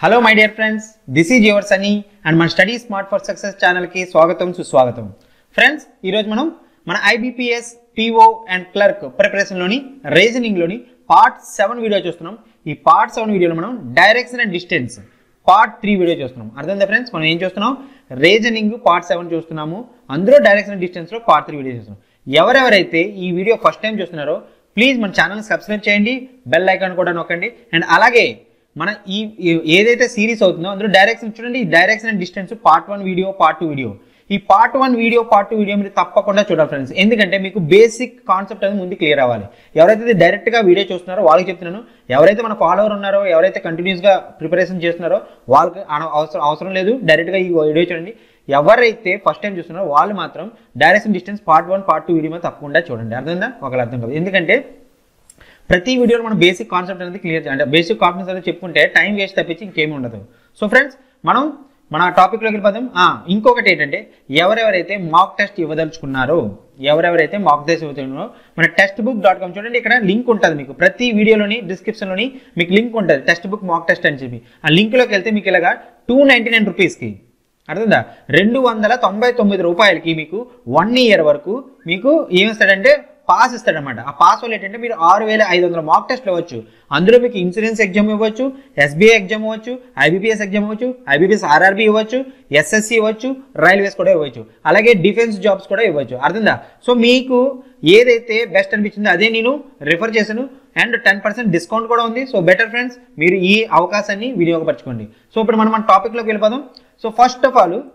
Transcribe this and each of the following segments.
hello my dear friends this is your Sunny and మన study smart for success ఛానల్కి స్వాగతం సుస్వాగతం ఫ్రెండ్స్ ఈరోజు మనం మన ఐబీపీఎస్ పీఓ అండ్ క్లర్క్ ప్రిపరేషన్లోని రీజనింగ్లోని పార్ట్ సెవెన్ వీడియో చూస్తున్నాం ఈ పార్ట్ సెవెన్ వీడియోలో మనం direction and distance part three video చూస్తున్నాం అర్థమైందా ఫ్రెండ్స్ మనం ఏం చూస్తున్నాం రీజనింగ్ పార్ట్ సెవెన్ చూస్తున్నాము అందులో డైరెక్షన్ అండ్ డిస్టెన్స్లో పార్ట్ త్రీ వీడియో చూస్తున్నాం ఎవరెవరైతే ఈ వీడియో ఫస్ట్ టైం చూస్తున్నారో ప్లీజ్ మన ఛానల్ని సబ్స్క్రైబ్ చేయండి బెల్ ఐకాన్ కూడా నొక్కండి అండ్ అలాగే మన ఈ ఈ- ఏదైతే సిరీస్ అవుతుందో అందులో డైరెక్షన్ చూడండి ఈ direction and distance part one video part two video ఈ part one video part two video మీరు తప్పకుండా చూడాలి ఫ్రెండ్స్ ఎందుకంటే మీకు బేసిక్ కాన్సెప్ట్ అనేది ముందు క్లియర్ అవ్వాలి ఎవరైతే డైరెక్ట్గా వీడియో చూస్తున్నారో వాళ్ళకి చెప్తున్నాను ఎవరైతే మన ఫాలోవర్ ఉన్నారో ఎవరైతే కంటిన్యూస్గా ప్రిపరేషన్ చేస్తున్నారో వాళ్ళకి అన- అవసరం అవసరం లేదు డైరెక్ట్గా ఈ వీడియో చూడండి ఎవరైతే ఫస్ట్ టైం చూస్తున్నారో వాళ్ళు మాత్రం direction distance part one part two video తప్పకుండా చూడండి అర్థమైందా ఒకళ్ళు అర్థం కాదు ఎందుకంటే ప్రతి వీడియోలో మనం బేసిక్ కాన్సెప్ట్ అనేది క్లియర్ అంటే బేసిక్ కాన్సెప్ట్ అనేది చెప్పుకుంటే టైం వేస్ట్ తప్పించి ఇంకేమీ ఉండదు సో ఫ్రెండ్స్ మనం మన టాపిక్లోకి వెళ్ళిపోదాం ఆ, ఇంకొకటి ఏంటంటే ఎవరెవరైతే మాక్ టెస్ట్ ఇవ్వదలుచుకున్నారో ఎవరెవరైతే మాక్ టెస్ట్ ఇవ్వదలుచుకున్నారో మన టెక్స్ట్ బుక్ డాట్ కామ్ చూడండి ఇక్కడ లింక్ ఉంటుంది మీకు ప్రతి వీడియోలోని డిస్క్రిప్షన్లోని మీకు లింక్ ఉంటుంది టెక్స్ట్ బుక్ మాక్ టెస్ట్ అని చెప్పి ఆ లింక్లోకి వెళ్తే మీకు ఇలాగా టూ నైంటీ నైన్ రూపీస్కి అర్థందా రెండు వందల తొంభై తొమ్మిది రూపాయలకి మీకు వన్ ఇయర్ వరకు మీకు ఏమిస్తాడంటే పాస్ ఇస్తాడనమాట ఆ పాస్ వల్ల ఏంటంటే మీరు ఆరు వేల ఐదు వందల మాక్ టెస్ట్లు ఇవ్వచ్చు అందులో మీకు ఇన్సూరెన్స్ ఎగ్జామ్ ఇవ్వచ్చు ఎస్బీఐ ఎగ్జామ్ ఇవ్వచ్చు ఐబీపీఎస్ ఎగ్జామ్ ఇవ్వచ్చు ఐబీపీఎస్ ఆర్ఆర్బీ ఇవ్వచ్చు ఎస్ఎస్సి ఇవ్వచ్చు రైల్వేస్ కూడా ఇవ్వచ్చు అలాగే డిఫెన్స్ జాబ్స్ కూడా ఇవ్వచ్చు అర్థందా సో మీకు ఏదైతే బెస్ట్ అనిపించిందో అదే నేను రిఫర్ చేశాను అండ్ టెన్ పర్సెంట్ డిస్కౌంట్ కూడా ఉంది సో బెటర్ ఫ్రెండ్స్ మీరు ఈ అవకాశాన్ని వినియోగపరచుకోండి సో ఇప్పుడు మనం మన టాపిక్లోకి వెళ్ళిపోదాం సో ఫస్ట్ ఆఫ్ ఆల్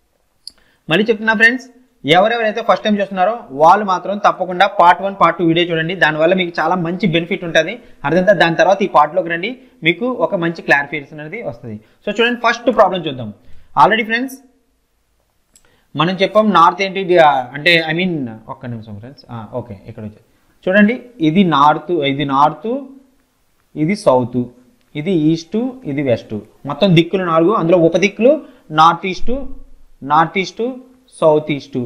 మళ్ళీ చెప్తున్నా ఫ్రెండ్స్ ఎవరెవరైతే ఫస్ట్ టైం చూస్తున్నారో వాళ్ళు మాత్రం తప్పకుండా part one part two video చూడండి దానివల్ల మీకు చాలా మంచి బెనిఫిట్ ఉంటుంది అర్థంతా దాని తర్వాత ఈ పార్ట్లోకి రండి మీకు ఒక మంచి క్లారిఫికేషన్ అనేది వస్తుంది సో చూడండి ఫస్ట్ ప్రాబ్లం చూద్దాం ఆల్రెడీ ఫ్రెండ్స్ మనం చెప్పాం నార్త్ ఏంటి ఇది, ఆ, అంటే ఐ మీన్ ఒక్క నిమిషం ఫ్రెండ్స్ ఓకే ఇక్కడ వచ్చి చూడండి ఇది నార్త్ ఇది నార్త్ ఇది సౌత్ ఇది ఈస్ట్ ఇది వెస్ట్ మొత్తం దిక్కులు నాలుగు అందులో ఉపదిక్కులు north east north east south east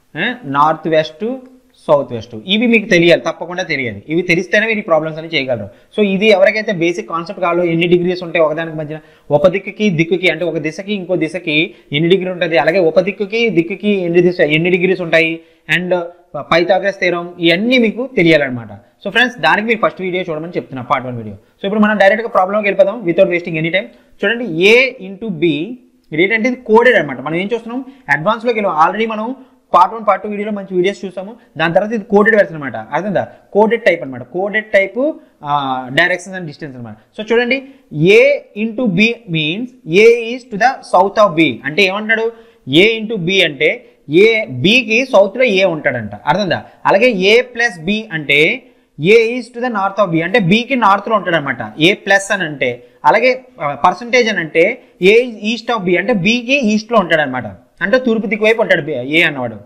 north west south west ఇవి మీకు తెలియాలి తప్పకుండా తెలియాలి ఇవి తెలిస్తేనే మీరు ఈ ప్రాబ్లమ్స్ అని చేయగలరు సో ఇది ఎవరికైతే బేసిక్ కాన్సెప్ట్ కావాలో ఎన్ని డిగ్రీస్ ఉంటాయి ఒకదానికి మధ్యన ఒక దిక్కుకి దిక్కుకి అంటే ఒక దిశకి ఇంకో దిశకి ఎన్ని డిగ్రీ ఉంటుంది అలాగే ఒక దిక్కుకి దిక్కుకి ఎన్ని దిశ ఎన్ని డిగ్రీస్ ఉంటాయి అండ్ పైథాగరస్ థీరం ఇవన్నీ మీకు తెలియాలన్నమాట సో ఫ్రెండ్స్ దానికి మీరు ఫస్ట్ వీడియో చూడమని చెప్తున్నా పార్ట్ వన్ వీడియో సో ఇప్పుడు మనం డైరెక్ట్గా ప్రాబ్లంకి వెళ్ళిపోదాం వితౌట్ వేస్టింగ్ ఎనీ టైం చూడండి ఏ ఇంటూ బి ఏంటంటే ఇది కోడెడ్ అనమాట మనం ఏం చూస్తున్నాం అడ్వాన్స్లోకి వెళ్ళాం ఆల్రెడీ మనం పార్ట్ వన్ పార్ట్ టూ వీడియోలో మంచి వీడియోస్ చూసాము దాని తర్వాత ఇది కోడెడ్ వెర్షన్ అనమాట అర్థందా కోడెడ్ టైప్ అనమాట coded type directions and distance అనమాట సో చూడండి A into B means A is to the south of B అంటే ఏమంటాడు ఏ ఇంటూ బి అంటే ఏ బికి సౌత్లో ఏ ఉంటాడంట అర్థందా అలాగే ఏ ప్లస్ బి అంటే A is to the north of B అంటే బికి నార్త్లో ఉంటాడు అనమాట ఏ ప్లస్ అని అంటే అలాగే పర్సంటేజ్ అని అంటే ఏ ఈస్ట్ ఆఫ్ బి అంటే బికి ఈస్ట్లో ఉంటాడు అనమాట అంటే తూర్పు దిక్కు వైపు ఉంటాడు B- ఏ అన్నవాడు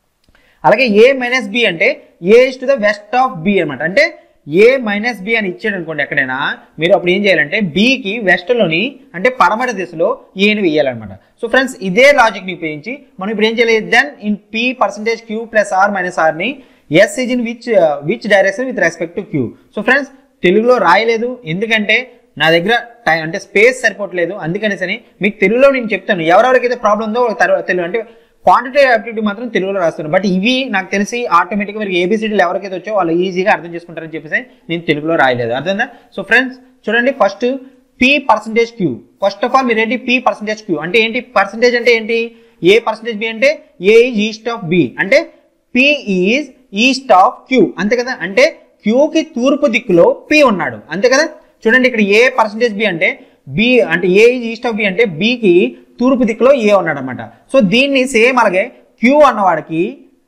అలాగే ఏ మైనస్ బి అంటే A is to the west of B అనమాట అంటే ఏ మైనస్ బి అని ఇచ్చాడు అనుకోండి ఎక్కడైనా మీరు అప్పుడు ఏం చేయాలంటే బికి వెస్ట్లోని అంటే పడమర దిశలో ఏని వేయాలన్నమాట సో ఫ్రెండ్స్ ఇదే లాజిక్ని ఉపయోగించి మనం ఇప్పుడు ఏం చేయాలి then in P percentage Q plus R minus ఆర్ని S is in which which direction with respect to Q so friends తెలుగులో రాయలేదు ఎందుకంటే నా దగ్గర టైం అంటే స్పేస్ సరిపోవట్లేదు అందుకనేసని మీకు తెలుగులో నేను చెప్తాను ఎవరెవరికైతే ప్రాబ్లం ఉందో వాళ్ళకి తర్వా- తెలుగు అంటే క్వాంటిటీ యాప్టివిటీ మాత్రం తెలుగులో రాస్తాను బట్ ఇవి నాకు తెలిసి ఆటోమేటిక్గా మీరు ఏబిసిడీలు ఎవరికైతే వచ్చో వాళ్ళు ఈజీగా అర్థం చేసుకుంటారని చెప్పేసి నేను తెలుగులో రాయలేదు అర్థందా సో ఫ్రెండ్స్ చూడండి first P percentage Q first of all మీరు ఏంటి పీ పర్సంటేజ్ క్యూ అంటే ఏంటి పర్సంటేజ్ అంటే ఏంటి ఏ పర్సంటేజ్ బి అంటే A is east of B అంటే P is east of Q అంతే కదా అంటే క్యూకి తూర్పు దిక్కులో పి ఉన్నాడు అంతే కదా చూడండి ఇక్కడ ఏ పర్సంటేజ్ బి అంటే బి అంటే A is east of B అంటే బికి తూర్పు దిక్కులో ఏ ఉన్నాడు అనమాట సో దీన్ని సేమ్ అలాగే క్యూ అన్నవాడికి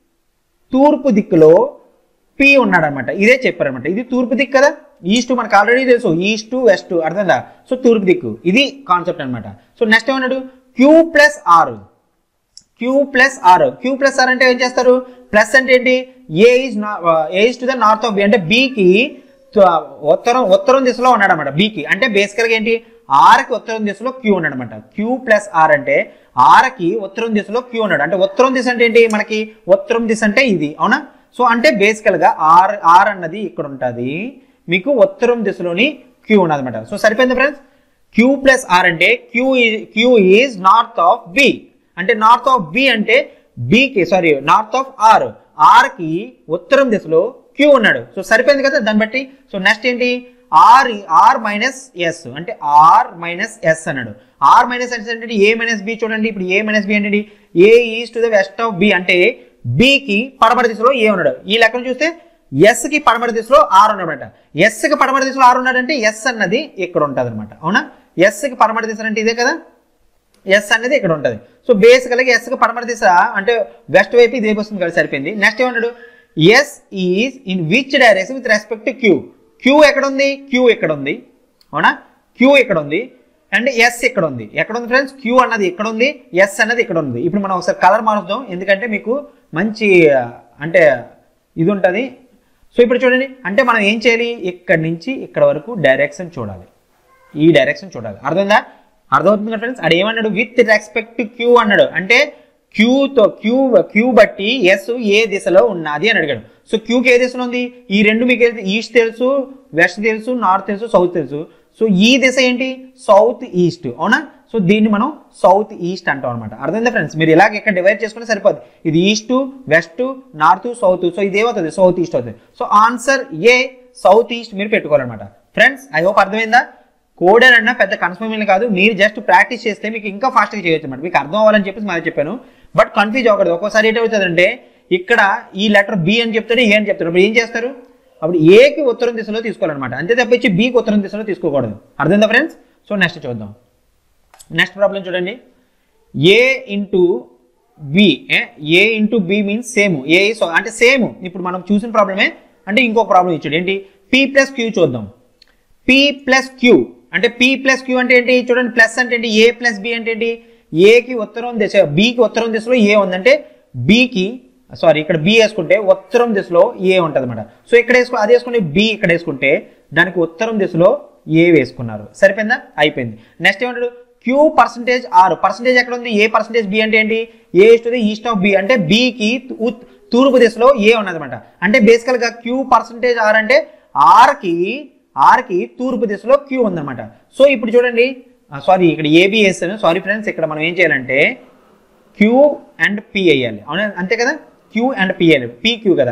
తూర్పు దిక్కులో పి ఉన్నాడనమాట ఇదే చెప్పారనమాట ఇది తూర్పు దిక్కు కదా ఈస్ట్ మనకు ఆల్రెడీ తెలుసు ఈస్ట్ వెస్ట్ అర్థందా సో తూర్పు దిక్కు ఇది కాన్సెప్ట్ అనమాట సో నెక్స్ట్ ఏమన్నాడు Q plus R Q plus R Q plus R అంటే ఏం చేస్తారు ప్లస్ అంటే ఏంటి A is A is to the north of B అంటే బికి ఉత్తరం ఉత్తరం దిశలో ఉన్నాడు అనమాట బికి అంటే బేసికల్గా ఏంటి ఆర్కి ఉత్తరం దిశలో క్యూ ఉన్నాడు అనమాట క్యూ ప్లస్ ఆర్ అంటే ఆర్కి ఉత్తరం దిశలో క్యూ ఉన్నాడు అంటే ఉత్తరం దిశ అంటే ఏంటి మనకి ఉత్తరం దిశ అంటే ఇది అవునా సో అంటే బేసికల్గా ఆర్ ఆర్ అన్నది ఇక్కడ ఉంటుంది మీకు ఉత్తరం దిశలోని క్యూ ఉన్నది అనమాట సో సరిపోయింది ఫ్రెండ్స్ క్యూ ప్లస్ ఆర్ అంటే Q Q is north of B అంటే నార్త్ ఆఫ్ బి అంటే బికి సారీ నార్త్ ఆఫ్ ఆర్ ఆర్కి ఉత్తరం దిశలో క్యూ ఉన్నాడు సో సరిపోయింది కదా దాన్ని బట్టి సో నెక్స్ట్ ఏంటి ఆర్ ఆర్ మైనస్ ఎస్ అంటే ఆర్ మైనస్ ఎస్ అన్నాడు ఆర్ మైనస్ ఎస్ అంటే ఏ మైనస్ బి చూడండి ఇప్పుడు ఏ మైనస్ బి అంటే A is to the west of B అంటే బికి పడమర దిశలో ఏ ఉన్నాడు ఈ లెక్కను చూస్తే ఎస్ కి పడమర దిశలో ఆర్ ఉన్నాడట ఎస్ కి పడమర దిశలో ఆర్ ఉన్నాడంటే ఎస్ అన్నది ఇక్కడ ఉంటుంది అనమాట అవునా ఎస్ కి పడమర దిశ అంటే ఇదే కదా ఎస్ అనేది ఇక్కడ ఉంటుంది సో బేసికల్గా ఎస్కి పడమర దిశ అంటే వెస్ట్ వైపు ఇది వైపు వస్తుంది కదా సరిపోయింది నెక్స్ట్ ఏమన్నాడు S is in which direction with respect to Q Q ఎక్కడ ఉంది క్యూ ఇక్కడ ఉంది అవునా క్యూ ఇక్కడ ఉంది అండ్ ఎస్ ఇక్కడ ఉంది ఎక్కడ ఉంది ఫ్రెండ్స్ క్యూ అన్నది ఇక్కడ ఉంది ఎస్ అన్నది ఇక్కడ ఉంది ఇప్పుడు మనం ఒకసారి కలర్ మారుద్దాం ఎందుకంటే మీకు మంచి ఆ, అంటే ఇది ఉంటుంది సో ఇప్పుడు చూడండి అంటే మనం ఏం చేయాలి ఇక్కడి నుంచి ఇక్కడ వరకు డైరెక్షన్ చూడాలి ఈ డైరెక్షన్ చూడాలి అర్థమైందా అర్థమవుతుంది కదా ఫ్రెండ్స్ అది ఏమన్నాడు విత్ రెస్పెక్ట్ టు క్యూ అన్నాడు అంటే క్యూతో క్యూ క్యూ బట్టి ఎస్ ఏ దిశలో ఉన్నది అని అడిగాడు సో క్యూకి ఏ దిశలో ఉంది ఈ రెండు మీకు ఈస్ట్ తెలుసు వెస్ట్ తెలుసు నార్త్ తెలుసు సౌత్ తెలుసు సో ఈ దిశ ఏంటి సౌత్ ఈస్ట్ అవునా సో దీన్ని మనం సౌత్ ఈస్ట్ అంటాం అనమాట అర్థమైందా ఫ్రెండ్స్ మీరు ఇలాగ ఇక్కడ డివైడ్ చేసుకుంటే సరిపోద్ది ఇది east west north south so ఇది ఏమవుతుంది సౌత్ ఈస్ట్ అవుతుంది సో ఆన్సర్ ఏ సౌత్ ఈస్ట్ మీరు పెట్టుకోవాలన్నమాట ఫ్రెండ్స్ ఐ హోప్ అర్థమైందా కోడర్ అన్న పెద్ద కన్ఫర్మేషన్ కాదు మీరు జస్ట్ ప్రాక్టీస్ చేస్తే మీకు ఇంకా ఫాస్ట్గా చేయొచ్చు అనమాట మీకు అర్థం అవ్వాలని చెప్పేసి మరి చెప్పాను బట్ కన్ఫ్యూజ్ అవ్వకూడదు ఒక్కోసారి ఏంటవుతుందంటే ఇక్కడ ఈ లెటర్ బి అని చెప్తాడు ఏ అని చెప్తాడు అప్పుడు ఏం చేస్తారు అప్పుడు ఏకి ఉత్తరం దిశలో తీసుకోవాలన్నమాట అంతే తప్పించి బికి ఉత్తరం దిశలో తీసుకోకూడదు అర్థమైందా ఫ్రెండ్స్ సో నెక్స్ట్ చూద్దాం నెక్స్ట్ ప్రాబ్లం చూడండి A into B A into B means same A అంటే సేమ్ ఇప్పుడు మనం చూసిన ప్రాబ్లమే అంటే ఇంకొక ప్రాబ్లం ఇచ్చాడు ఏంటి పి ప్లస్ క్యూ చూద్దాం పి ప్లస్ క్యూ అంటే పి ప్లస్ క్యూ అంటే ఏంటి చూడండి ప్లస్ అంటే ఏంటి ఏ ప్లస్ బి అంటే ఏంటి ఏకి ఉత్తరం దిశ బికి ఉత్తరం దిశలో ఏ ఉందంటే బికి సారీ ఇక్కడ బి వేసుకుంటే ఉత్తరం దిశలో ఏ ఉంటుంది అనమాట సో ఇక్కడ వేసుకో అది వేసుకుంటే బి ఇక్కడ వేసుకుంటే దానికి ఉత్తరం దిశలో ఏ వేసుకున్నారు సరిపోయిందా అయిపోయింది నెక్స్ట్ ఏమంటాడు క్యూ పర్సంటేజ్ ఆర్ పర్సంటేజ్ ఎక్కడ ఉంది ఏ పర్సంటేజ్ బి అంటే ఏంటి A is east of B అంటే బికి తూర్పు దిశలో ఏ ఉన్నదన్నమాట అంటే బేసికల్గా క్యూ పర్సంటేజ్ ఆర్ అంటే ఆర్కి ఆర్కి తూర్పు దిశలో క్యూ ఉందన్నమాట సో ఇప్పుడు చూడండి సారీ ఇక్కడ ఏబి వేస్తాను సారీ ఫ్రెండ్స్ ఇక్కడ మనం ఏం చేయాలంటే క్యూ అండ్ పి వేయాలి అవునా అంతే కదా క్యూ అండ్ పి వేయాలి పి క్యూ కదా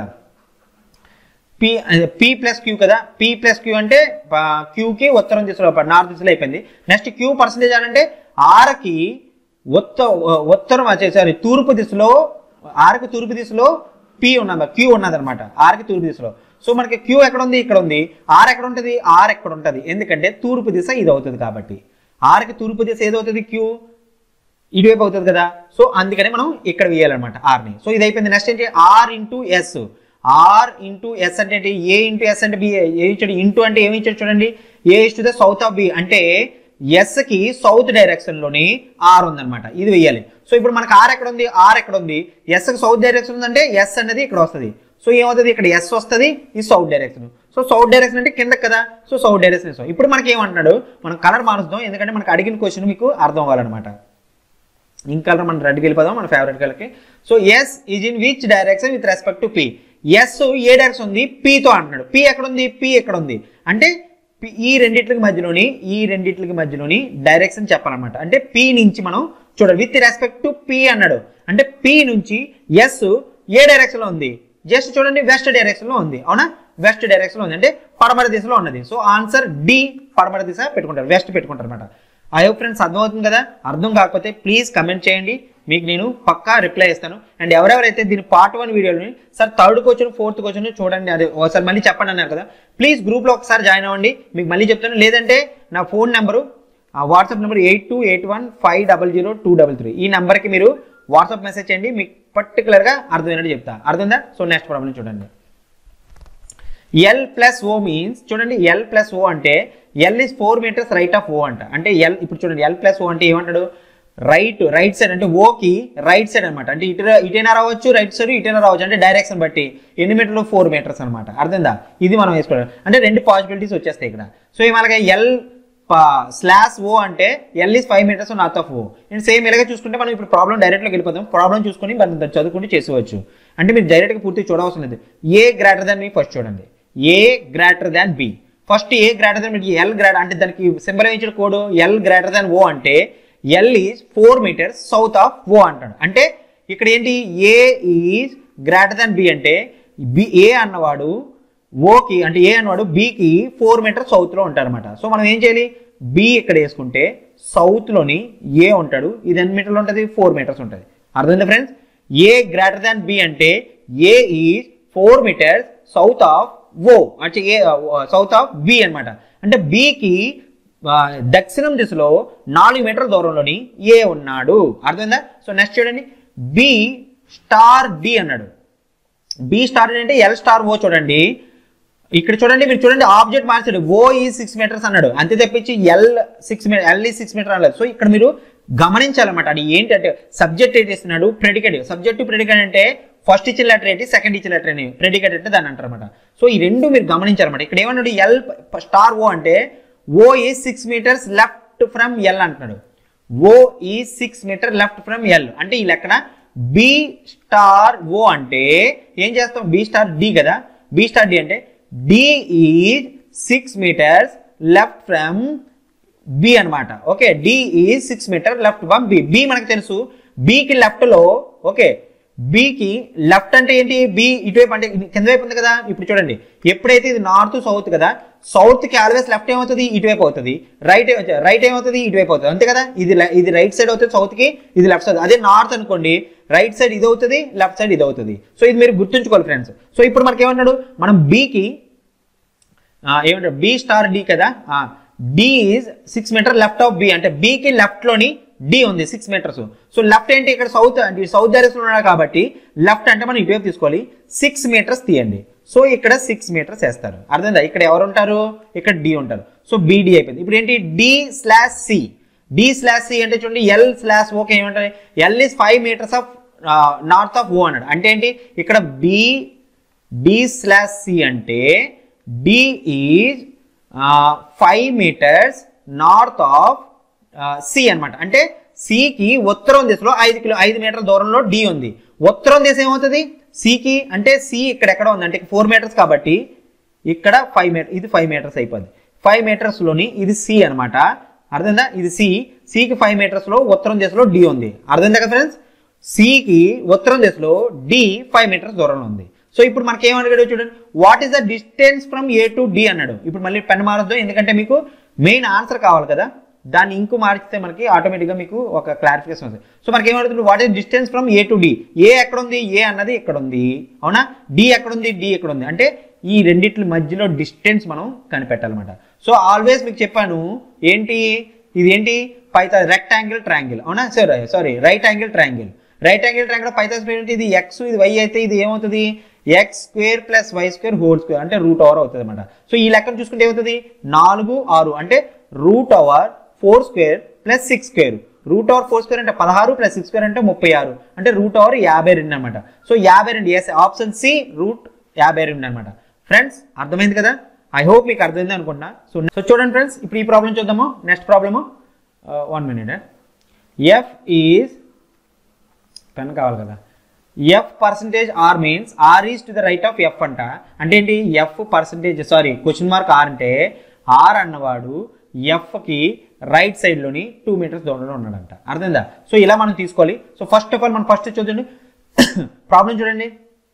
పి పి ప్లస్ క్యూ కదా పి ప్లస్ క్యూ అంటే క్యూకి ఉత్తరం దిశలో నార్త్ దిశలో అయిపోయింది నెక్స్ట్ క్యూ పర్సంటేజ్ అంటే ఆర్కి ఉత్త ఉత్తరం సారీ తూర్పు దిశలో ఆర్కి తూర్పు దిశలో పి ఉన్నది క్యూ ఉన్నది అనమాట ఆర్కి తూర్పు దిశలో సో మనకి క్యూ ఎక్కడ ఉంది ఇక్కడ ఉంది ఆర్ ఎక్కడ ఉంటుంది ఆర్ ఎక్కడ ఉంటుంది ఎందుకంటే తూర్పు దిశ ఇది అవుతుంది కాబట్టి ఆర్కి తూర్పు దిశ ఏదవుతుంది క్యూ ఇటువైపు అవుతుంది కదా సో అందుకనే మనం ఇక్కడ వేయాలన్నమాట ఆర్ని సో ఇది అయిపోయింది నెక్స్ట్ ఏంటి R into S R into S అంటే ఏంటి ఏ ఇంటూ ఎస్ అంటే బి ఏ ఇచ్చాడు ఇంటూ అంటే ఏమి ఇచ్చాడు చూడండి A is to the south of B అంటే ఎస్ కి సౌత్ డైరెక్షన్ లోని ఆర్ ఉందన్నమాట ఇది వేయాలి సో ఇప్పుడు మనకు ఆర్ ఎక్కడ ఉంది ఆర్ ఎక్కడ ఉంది ఎస్ కి సౌత్ డైరెక్షన్ ఉందంటే ఎస్ అనేది ఇక్కడ వస్తుంది సో ఏమవుతుంది ఇక్కడ ఎస్ వస్తుంది ఈ south direction so south direction అంటే కింద కదా సో సౌత్ డైరెక్షన్ ఇస్తాం ఇప్పుడు మనకి ఏమంటున్నాడు మనం కలర్ మారుస్తాం ఎందుకంటే మనకు అడిగిన క్వశ్చన్ మీకు అర్థం అవ్వాలన్నమాట ఇంక్ కలర్ మనం రెడ్కి వెళ్ళిపోదాం మన ఫేవరెట్ కలర్కి so S is in which direction with respect to P S ఏ డైరెక్షన్ ఉంది పితో అంటున్నాడు పి ఎక్కడ ఉంది పి ఎక్కడ ఉంది అంటే P- ఈ రెండిట్లకి మధ్యలోని ఈ రెండిట్లకి మధ్యలోని డైరెక్షన్ చెప్పాలన్నమాట అంటే పి నుంచి మనం చూడాలి విత్ రెస్పెక్ట్ టు పి అన్నాడు అంటే పి నుంచి ఎస్ ఏ డైరెక్షన్ లో ఉంది జస్ట్ చూడండి వెస్ట్ డైరెక్షన్ లో ఉంది అవునా వెస్ట్ డైరెక్షన్ లో ఉంది అంటే పడమర దిశలో ఉన్నది సో ఆన్సర్ డి పడమర దిశ పెట్టుకుంటారు వెస్ట్ పెట్టుకుంటారు అనమాట ఐ హోప్ ఫ్రెండ్స్ అర్థమవుతుంది కదా అర్థం కాకపోతే ప్లీజ్ కమెంట్ చేయండి మీకు నేను పక్కా రిప్లై ఇస్తాను అండ్ ఎవరెవరైతే దీని పార్ట్ వన్ వీడియోని sir third question fourth question చూడండి అది ఒకసారి మళ్ళీ చెప్పండి అన్నారు కదా ప్లీజ్ గ్రూప్లో ఒకసారి జాయిన్ అవ్వండి మీకు మళ్ళీ చెప్తాను లేదంటే నా phone number WhatsApp number eight two eight one five double zero two double three ఈ నెంబర్కి మీరు వాట్సాప్ మెసేజ్ చేయండి మీకు పర్టికులర్గా అర్థమైనట్టు చెప్తా అర్థమైందా సో నెక్స్ట్ ప్రాబ్లం చూడండి ఎల్ ప్లస్ ఓ మీన్స్ చూడండి ఎల్ ప్లస్ ఓ అంటే L is four metres right of O అంట అంటే ఎల్ ఇప్పుడు చూడండి ఎల్ ప్లస్ ఓ అంటే ఏమంటాడు రైట్ రైట్ సైడ్ అంటే ఓకి రైట్ సైడ్ అనమాట అంటే ఇటు ఇటైనా రావచ్చు రైట్ సైడ్ ఇటైనా రావచ్చు అంటే డైరెక్షన్ బట్టి ఎన్ని మీటర్లు ఫోర్ మీటర్స్ అనమాట అర్థందా ఇది మనం వేసుకోవాలి అంటే రెండు పాసిబిలిటీస్ వచ్చేస్తాయి ఇక్కడ సో ఇవాళ ఎల్ స్లాష్ ఓ అంటే L is five metres north of O and same ఇలాగే చూసుకుంటే మనం ఇప్పుడు ప్రాబ్లం డైరెక్ట్లోకి వెళ్ళిపోతాం ప్రాబ్లం చూసుకొని మనం దాన్ని చదువుకుంటూ చేసేవచ్చు అంటే మీరు డైరెక్ట్గా పూర్తి చూడవలసిన లేదు A greater than B first చూడండి A greater than B first A greater than మీకు ఎల్ గ్రేటర్ అంటే దానికి సింబల్ ఇచ్చిన code L greater than O అంటే L is four metres south of O అంటాడు అంటే ఇక్కడ ఏంటి A is greater than B అంటే బి ఏ అన్నవాడు ఓకి అంటే ఏ అన్నవాడు బికి ఫోర్ మీటర్స్ సౌత్లో ఉంటారన్నమాట సో మనం ఏం చేయాలి బి ఇక్కడ వేసుకుంటే సౌత్లోని ఏ ఉంటాడు ఇది ఎన్ని మీటర్లు ఉంటుంది ఫోర్ మీటర్స్ ఉంటుంది అర్థమైందా friends A greater than B అంటే A is four metres south of O అంటే ఏ సౌత్ ఆఫ్ బి అన్నమాట అంటే బికి దక్షిణం దిశలో నాలుగు మీటర్ల దూరంలోని ఏ ఉన్నాడు అర్థమైందా సో నెక్స్ట్ చూడండి బి స్టార్ డి అన్నాడు బి స్టార్ అంటే ఎల్ స్టార్ ఓ చూడండి ఇక్కడ చూడండి మీరు చూడండి ఆబ్జెక్ట్ మార్చాడు ఓ ఈ సిక్స్ మీటర్స్ అన్నాడు అంతే తప్పించి ఎల్ సిక్స్ మీటర్ ఎల్ ఈ సిక్స్ మీటర్ అనలేదు సో ఇక్కడ మీరు గమనించాలన్నమాట అది ఏంటంటే సబ్జెక్ట్ ఏంటి ఇస్తున్నాడు ప్రెడికేట్ సబ్జెక్ట్ ప్రెడికేట్ అంటే ఫస్ట్ ఇచ్చిన లెటర్ ఏంటి సెకండ్ ఇచ్చిన లెటర్ అని ప్రెడికేట్ అంటే దాన్ని అంటారు అనమాట సో ఈ రెండు మీరు గమనించాలన్నమాట ఇక్కడ ఏమన్నాడు ఎల్ స్టార్ ఓ అంటే ఓ ఈ six metres left from L అంటున్నాడు ఓ ఈ six metre left from L అంటే ఈ లెక్కన బి స్టార్ ఓ అంటే ఏం చేస్తాం బి స్టార్ డి కదా బి స్టార్ డి అంటే D is six metres left from B అన్నమాట okay D is six metre left from B B మనకు తెలుసు బికి లెఫ్ట్లో ఓకే బికి లెఫ్ట్ అంటే ఏంటి బి ఇటువైపు అంటే కింద వైపు ఉంది కదా ఇప్పుడు చూడండి ఎప్పుడైతే ఇది నార్త్ సౌత్ కదా సౌత్ కి ఆల్వేస్ లెఫ్ట్ ఏమవుతుంది ఇటువైపు అవుతుంది రైట్ రైట్ ఏమవుతుంది ఇటువైపు అవుతుంది అంతే కదా ఇది లె- ఇది రైట్ సైడ్ అవుతుంది సౌత్ కి ఇది లెఫ్ట్ సైడ్ అదే నార్త్ అనుకోండి రైట్ సైడ్ ఇది అవుతుంది లెఫ్ట్ సైడ్ ఇది అవుతుంది సో ఇది మీరు గుర్తుంచుకోవాలి ఫ్రెండ్స్ సో ఇప్పుడు మనకి ఏమన్నాడు మనం బికి ఏమంటారు బి స్టార్ డి కదా D is six metre left of B అంటే బికి లెఫ్ట్ లోని డి ఉంది సిక్స్ మీటర్స్ సో లెఫ్ట్ ఏంటి ఇక్కడ సౌత్ అంటే సౌత్ డైరెక్షన్ ఉన్నాడు కాబట్టి లెఫ్ట్ అంటే మనం ఇటువైపు తీసుకోవాలి సిక్స్ మీటర్స్ తీయండి సో ఇక్కడ సిక్స్ మీటర్స్ వేస్తారు అర్థమైందా ఇక్కడ ఎవరు ఉంటారు ఇక్కడ డి ఉంటారు సో బిడి అయిపోయింది ఇప్పుడు ఏంటి D slash C D slash C అంటే చూడండి ఎల్ స్లాష్ ఓకే ఏమంటారు L is five metres of north of O అన్నాడు అంటే ఏంటి ఇక్కడ బి డి స్లాష్ సి అంటే D is five metres north of C అన్నమాట అంటే సికి ఉత్తరం దిశలో ఐదు కిలో ఐదు మీటర్ల దూరంలో డి ఉంది ఉత్తరం దిశ ఏమవుతుంది సికి అంటే సి ఇక్కడ ఎక్కడ ఉంది అంటే ఫోర్ మీటర్స్ కాబట్టి ఇక్కడ ఫైవ్ మీటర్ ఇది ఫైవ్ మీటర్స్ అయిపోద్ది ఫైవ్ మీటర్స్లోని ఇది సి అన్నమాట అర్థమైందా ఇది సి సికి ఫైవ్ మీటర్స్లో ఉత్తరం దిశలో డి ఉంది అర్థమైందా కదా ఫ్రెండ్స్ సికి ఉత్తరం దిశలో డి ఫైవ్ మీటర్స్ దూరంలో ఉంది సో ఇప్పుడు మనకి ఏమడిగాడు చూడండి what is the distance from A to D అన్నాడు ఇప్పుడు మళ్ళీ పెన్ మారద్దు ఎందుకంటే మీకు మెయిన్ ఆన్సర్ కావాలి కదా దాన్ని ఇంకు మార్చితే మనకి ఆటోమేటిక్గా మీకు ఒక క్లారిఫికేషన్ వస్తుంది సో మనకి ఏమడుతుంది what is distance from A to D A ఎక్కడ ఉంది ఏ అన్నది ఇక్కడ ఉంది అవునా డి ఎక్కడ ఉంది డి ఎక్కడ ఉంది అంటే ఈ రెండిట్ల మధ్యలో డిస్టెన్స్ మనం కనిపెట్టాలన్నమాట సో ఆల్వేస్ మీకు చెప్పాను ఏంటి ఇది ఏంటి పైత రెక్టాంగిల్ ట్రయాంగిల్ అవునా sorry sorry right angle triangle right angle triangle పైథాస్ ఏంటి ఇది ఎక్స్ ఇది వై అయితే ఇది ఏమవుతుంది X square plus Y square whole square అంటే రూట్ ఓవర్ అవుతుంది అనమాట సో ఈ లెక్కను చూసుకుంటే ఏమవుతుంది నాలుగు ఆరు అంటే root over four square plus six square root over four square అంటే పదహారు ప్లస్ సిక్స్ స్క్వేర్ అంటే ముప్పై ఆరు అంటే రూట్ ఓవర్ యాభై రెండు అనమాట సో యాభై రెండు ఎస్ ఆప్షన్ సి రూట్ యాభై రెండు అనమాట ఫ్రెండ్స్ అర్థమైంది కదా ఐ హోప్ మీకు అర్థమైంది అనుకుంటున్నా సో సో చూడండి ఫ్రెండ్స్ ఇప్పుడు ఈ ప్రాబ్లం చూద్దాము next problem one minute F is pen కావాలి కదా F percentage R means R is to the right of F అంట అంటే ఏంటి F percentage sorry question mark R అంటే ఆర్ అన్నవాడు ఎఫ్కి రైట్ సైడ్లోని టూ మీటర్స్ దూరంలో ఉన్నాడంట అర్థమైందా సో ఇలా మనం తీసుకోవాలి సో ఫస్ట్ ఆఫ్ ఆల్ మనం ఫస్ట్ చూడండి ప్రాబ్లం చూడండి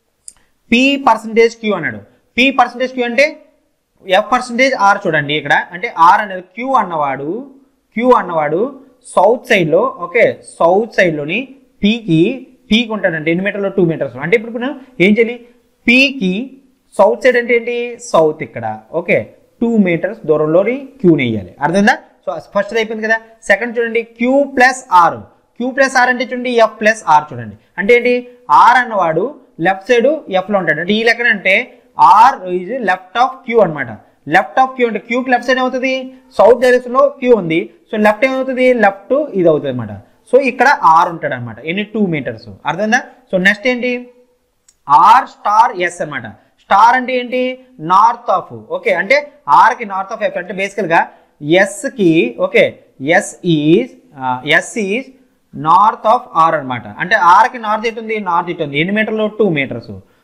పి పర్సంటేజ్ క్యూ అన్నాడు పి పర్సంటేజ్ క్యూ అంటే ఎఫ్ పర్సంటేజ్ ఆర్ చూడండి ఇక్కడ అంటే ఆర్ అనేది క్యూ అన్నవాడు క్యూ అన్నవాడు సౌత్ సైడ్లో ఓకే సౌత్ సైడ్లోని పీకి పీకి ఉంటాడంటే ఎన్ని మీటర్లో టూ మీటర్స్ అంటే ఇప్పుడు మనం ఏం చేయాలి పీకి సౌత్ సైడ్ అంటే ఏంటి సౌత్ ఇక్కడ ఓకే టూ మీటర్స్ దూరంలోని క్యూని వేయాలి అర్థమైందా సో ఫస్ట్ అయిపోయింది కదా సెకండ్ చూడండి Q plus R Q plus R అంటే చూడండి ఎఫ్ ప్లస్ ఆర్ చూడండి అంటే ఏంటి ఆర్ అన్నవాడు లెఫ్ట్ సైడ్ ఎఫ్లో ఉంటాడు అంటే ఈ లెక్కన అంటే R is left of Q అన్నమాట లెఫ్ట్ ఆఫ్ క్యూ అంటే క్యూకి లెఫ్ట్ సైడ్ ఏమవుతుంది సౌత్ డైరెక్షన్లో క్యూ ఉంది సో లెఫ్ట్ ఏమవుతుంది లెఫ్ట్ ఇది అవుతుంది అనమాట సో ఇక్కడ ఆర్ ఉంటాడు అనమాట ఎన్ని టూ మీటర్స్ అర్థమైందా సో నెక్స్ట్ ఏంటి ఆర్ స్టార్ ఎస్ అన్నమాట స్టార్ అంటే ఏంటి నార్త్ ఆఫ్ ఓకే అంటే ఆర్ కి నార్త్ ఆఫ్ ఎఫ్ అంటే బేసికల్ గా ఎస్ కి okay S is S is north of are అన్నమాట అంటే ఆర్ కి నార్త్ ఎటు ఉంది నార్త్ ఇటు ఉంది ఎన్ని మీటర్లు two metres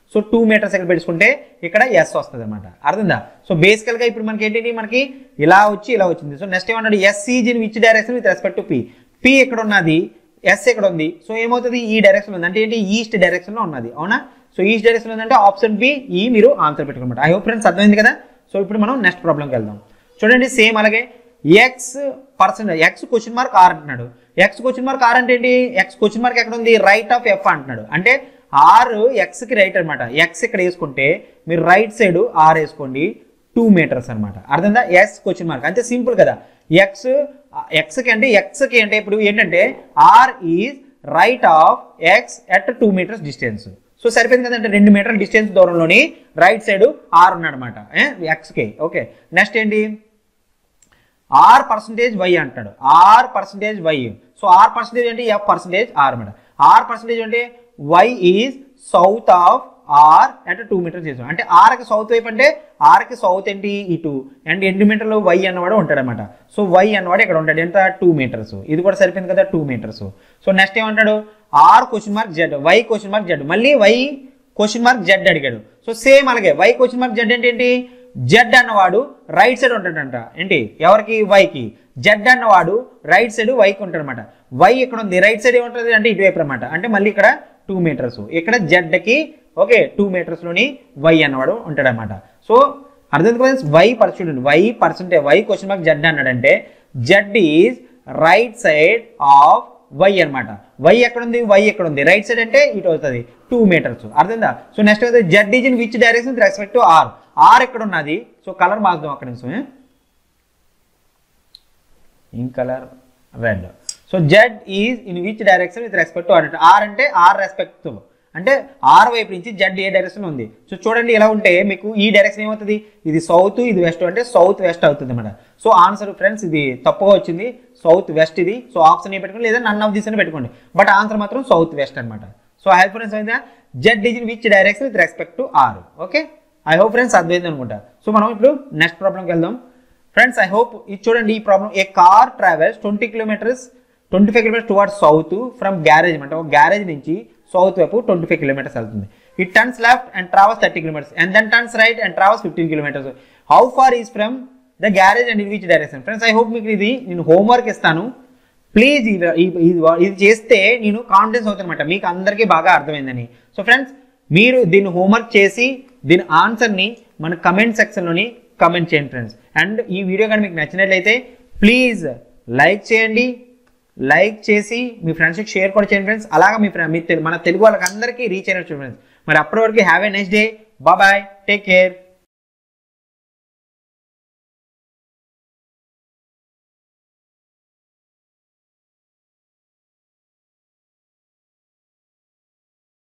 so two metres ఇక్కడ పెట్టుకుంటే ఇక్కడ ఎస్ వస్తుంది అనమాట అర్థందా సో బేసికల్గా ఇప్పుడు మనకి ఏంటి మనకి ఇలా వచ్చి ఇలా వచ్చింది సో నెక్స్ట్ ఏమన్నాడు S is in which direction with respect to P P ఎక్కడ ఉన్నది ఎస్ ఎక్కడ ఉంది సో ఏమవుతుంది ఈ డైరెక్షన్ ఉంది అంటే ఏంటి ఈస్ట్ డైరెక్షన్లో ఉన్నది అవునా సో ఈస్ట్ డైరెక్షన్ ఉందంటే ఆప్షన్ బి ఈ మీరు ఆన్సర్ పెట్టుకోమాట ఐ హోప్ ఫ్రెండ్స్ అర్థమైంది కదా సో ఇప్పుడు మనం నెక్స్ట్ ప్రాబ్లంకి వెళ్దాం చూడండి సేమ్ అలాగే X percent X question mark R అంటున్నాడు ఎక్స్ క్వశ్చన్ మార్క్ ఆర్ అంటే ఏంటి ఎక్స్ క్వశ్చన్ మార్క్ ఎక్కడ ఉంది రైట్ ఆఫ్ ఎఫ్ అంటున్నాడు అంటే ఆర్ ఎక్స్కి రైట్ అనమాట ఎక్స్ ఇక్కడ వేసుకుంటే మీరు రైట్ సైడ్ ఆర్ వేసుకోండి టూ మీటర్స్ అనమాట అర్థందా ఎస్ క్వశ్చన్ మార్క్ అంతే సింపుల్ కదా ఎక్స్ ఎక్స్కి అంటే ఎక్స్కి అంటే ఇప్పుడు ఏంటంటే R is right of X at two metres distance so సరిపోయింది కదంటే రెండు మీటర్ల డిస్టెన్స్ దూరంలోని రైట్ సైడ్ ఆర్ ఉన్నాడు అనమాట ఎక్స్కి ఓకే నెక్స్ట్ ఏంటి ఆర్ పర్సంటేజ్ వై అంటాడు R percentage Y so R percentage అంటే ఎఫ్ పర్సంటేజ్ ఆర్ అనమాట ఆర్ పర్సంటేజ్ అంటే Y is south of R అంటే టూ మీటర్స్ చేసాం అంటే ఆర్కి సౌత్ వైపు అంటే ఆర్కి సౌత్ ఏంటి ఇటు అండ్ ఎన్ని మీటర్లు వై అన్నవాడు ఉంటాడు అనమాట సో వై అన్నవాడు ఇక్కడ ఉంటాడు ఎంత టూ మీటర్స్ ఇది కూడా సరిపోయింది కదా టూ మీటర్స్ సో నెక్స్ట్ ఏమంటాడు R question mark Z Y question mark Z మళ్ళీ వై క్వశ్చన్ మార్క్ జెడ్ అడిగాడు సో సేమ్ అలాగే వై క్వశ్చన్ మార్క్ జెడ్ అంటే ఏంటి జెడ్ అన్నవాడు రైట్ సైడ్ ఉంటాడంట ఏంటి ఎవరికి వైకి జెడ్ అన్నవాడు రైట్ సైడ్ వైకి ఉంటాడనమాట వై ఇక్కడ ఉంది రైట్ సైడ్ ఏముంటుంది అంటే ఇటువైపు అనమాట అంటే మళ్ళీ ఇక్కడ టూ మీటర్స్ ఇక్కడ జెడ్కి ఓకే టూ మీటర్స్లోని వై అన్నవాడు ఉంటాడనమాట సో అర్థం కదా Y percent Y percentage Y question mark Z అన్నాడంటే Z is right side of Y అన్నమాట వై ఎక్కడ ఉంది వై ఎక్కడ ఉంది రైట్ సైడ్ అంటే ఇటు అవుతుంది టూ మీటర్స్ అర్థందా సో నెక్స్ట్ అయితే Z is in which direction respect to R R ఎక్కడ ఉన్నది సో కలర్ మార్చుదాం అక్కడ నుంచి in colour red so Z is in which direction with respect to R R అంటే ఆర్ రెస్పెక్ట్ అంటే R వైపు నుంచి జెడ్ ఏ డైరెక్షన్ ఉంది సో చూడండి ఇలా ఉంటే మీకు ఈ డైరెక్షన్ ఏమవుతుంది ఇది సౌత్ ఇది వెస్ట్ అంటే సౌత్ వెస్ట్ అవుతుంది అన్నమాట సో ఆన్సర్ ఫ్రెండ్స్ ఇది తప్పుగా వచ్చింది సౌత్ వెస్ట్ ఇది సో ఆప్షన్ ఏ పెట్టుకోండి లేదా నన్ ఆఫ్ దిస్ అని పెట్టుకోండి బట్ ఆన్సర్ మాత్రం సౌత్ వెస్ట్ అనమాట సో ఐ హోప్ ఫ్రెండ్స్ అయిందా Z is in which direction with respect to R okay I hope friends అర్థమైంది అనుకుంటా సో మనం ఇప్పుడు నెక్స్ట్ ప్రాబ్లంకి వెళ్దాం ఫ్రెండ్స్ ఐ హోప్ ఇది చూడండి ఈ problem a car travels twenty kilometres twenty five kilometres towards south from garage అంటే ఒక గ్యారేజ్ నుంచి సౌత్ వైపు ట్వంటీ ఫైవ్ కిలోమీటర్స్ వెళ్తుంది it turns left and travels thirty kilometres and then turns right and travels fifteen kilometres how far is from the garage and in which direction friends I hope మీకు ఇది నేను homework ఇస్తాను please ఇది ఇది- ఇది చేస్తే నేను కాన్ఫిడెన్స్ అవుతాను అనమాట మీకు అందరికీ బాగా అర్థమైందని సో ఫ్రెండ్స్ మీరు దీన్ని హోంవర్క్ చేసి దీని ఆన్సర్ని మన కమెంట్ సెక్షన్లోని కమెంట్ చేయండి ఫ్రెండ్స్ అండ్ ఈ వీడియో కానీ మీకు నచ్చినట్లయితే ప్లీజ్ లైక్ చేయండి లైక్ చేసి మీ ఫ్రెండ్స్కి షేర్ కూడా చేయండి ఫ్రెండ్స్ అలాగా మీ ఫ్రెండ్ మీ తెలు- మన తెలుగు వాళ్ళకి అందరికీ రీచ్ అయినట్టు ఫ్రెండ్స్ మరి అప్పటి వరకు have a next day bye take care